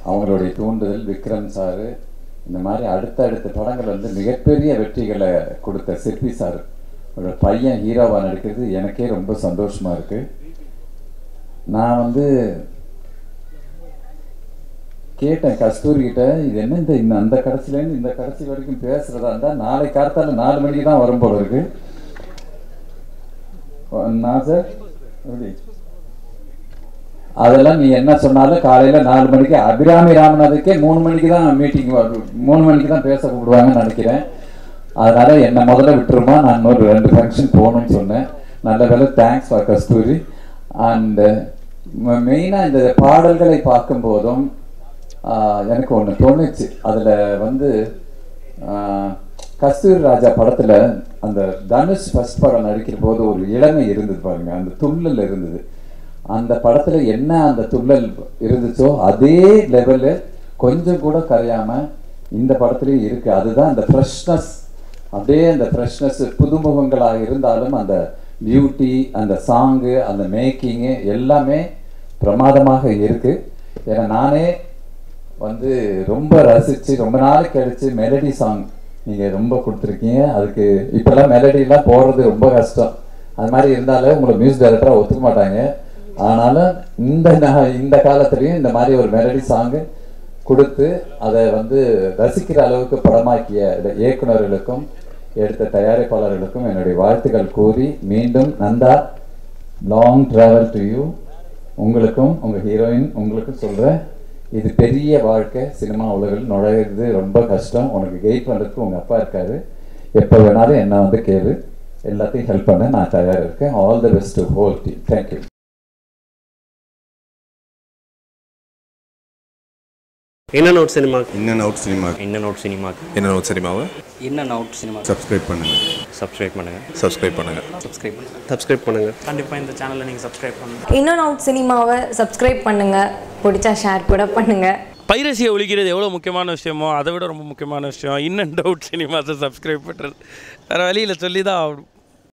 அவங்களுடைய தூண்டுதல் விக்ரம் சாரு இந்த மாதிரி அடுத்தடுத்த படங்கள் வந்து மிகப்பெரிய வெற்றிகளை கொடுத்த சிற்பி சார் ஒரு பையன் ஹீரோவாக நடிக்கிறது எனக்கே ரொம்ப சந்தோஷமா இருக்கு நான் வந்து கேட்டேன் கஸ்தூரி கிட்ட இது என்ன இந்த இந்த அந்த கடைசிலேருந்து இந்த கடைசி வரைக்கும் பேசுறதா இருந்தா நாளை காலத்தால நாலு மணிக்கு தான் வரும் போல இருக்கு நான் சார் எப்படி அதெல்லாம் நீ என்ன சொன்னாலும் காலையில நாலு மணிக்கு அபிராமி ராமநாதுக்கே மூணு மணிக்கு தான் மீட்டிங் மூணு மணிக்கு தான் பேச கூப்பிடுவாங்கன்னு நினைக்கிறேன் அதனால என்னை முதல்ல விட்டுருமா நான் இன்னொரு ரெண்டு ஃபங்க்ஷன் போகணும்னு சொன்னேன் நல்ல வேலை தேங்க்ஸ் ஃபார் கஸ்தூரி அண்ட் மெயினாக இந்த பாடல்களை பார்க்கும்போதும் ஆஹ், எனக்கு ஒன்று தோணுச்சு அதில் வந்து ஆஹ், கஸ்தூரி ராஜா படத்தில் அந்த தனுஷ் ஃபர்ஸ்ட் படம் நடிக்கிற போது ஒரு இளமை இருந்தது பாருங்க அந்த துள்ளல் இருந்தது அந்த படத்துல என்ன அந்த துள்ளல் இருந்துச்சோ அதே லெவலு கொஞ்சம் கூட கரையாம இந்த படத்துலயும் இருக்கு அதுதான் அந்த ஃப்ரெஷ்னஸ் அப்படியே அந்த ஃப்ரெஷ்னஸ் புதுமுகங்களாக இருந்தாலும் அந்த பியூட்டி அந்த சாங்கு அந்த மேக்கிங்கு எல்லாமே பிரமாதமாக இருக்கு ஏன்னா நானே வந்து ரொம்ப ரசிச்சு ரொம்ப நாள் கழிச்சு மெலடி சாங் நீங்க ரொம்ப கொடுத்துருக்கீங்க அதுக்கு இப்பெல்லாம் மெலடிலாம் போடுறது ரொம்ப கஷ்டம் அது மாதிரி இருந்தாலும் உங்களை மியூசிக் டைரக்டரா ஒத்துக்க மாட்டாங்க ஆனாலும் இந்த நா- இந்த காலத்துலயும் இந்த மாதிரி ஒரு மெலடி சாங்கு கொடுத்து அதை வந்து ரசிக்கிற அளவுக்கு படமாக்கிய இந்த இயக்குனர்களுக்கும் எடுத்த தயாரிப்பாளர்களுக்கும் என்னுடைய வாழ்த்துக்கள் கூறி மீண்டும் Nanda long travel to you உங்களுக்கும் உங்க ஹீரோயின் உங்களுக்கும் சொல்றேன் இது பெரிய வாழ்க்கை சினிமா உலகில் நுழையிறது ரொம்ப கஷ்டம் உனக்கு கெயிட் பண்ணுறதுக்கு உங்க அப்பா இருக்காரு எப்போ வேணாலும் என்ன வந்து கேளு எல்லாத்தையும் ஹெல்ப் பண்ண நான் தயாரா இருக்கேன் all the best to whole team thank you என்ன நோட் சினிமாக்கு இன்னன் அவுட் சினிமா என்ன நோட் சினிமாக்கு என்ன அவுட் சினிமாவை என்ன அவுட் சினிமா சப்ஸ்கிரைப் பண்ணுங்க சப்ஸ்கிரைப் பண்ணுங்கள் சப்ஸ்கிரைப் பண்ணுங்க சப்ஸ்கிரைப் பண்ணுங்க சப்ஸ்கிரைப் பண்ணுங்கள் கண்டிப்பாக இந்த சேனலை நீங்கள் சப்ஸ்கிரைப் பண்ணுங்கள் இன்னும் அவுட் சினிமாவை சப்ஸ்கிரைப் பண்ணுங்கள் பிடிச்சா ஷேர் கூட பண்ணுங்கள் பைரசியை ஒழிக்கிறது எவ்வளோ முக்கியமான விஷயமோ அதை விட ரொம்ப முக்கியமான விஷயம் இன்னும் டவுட் சினிமாஸை சப்ஸ்கிரைப் பண்ணுறது வேறு வழியில் சொல்லி தான் ஆகணும்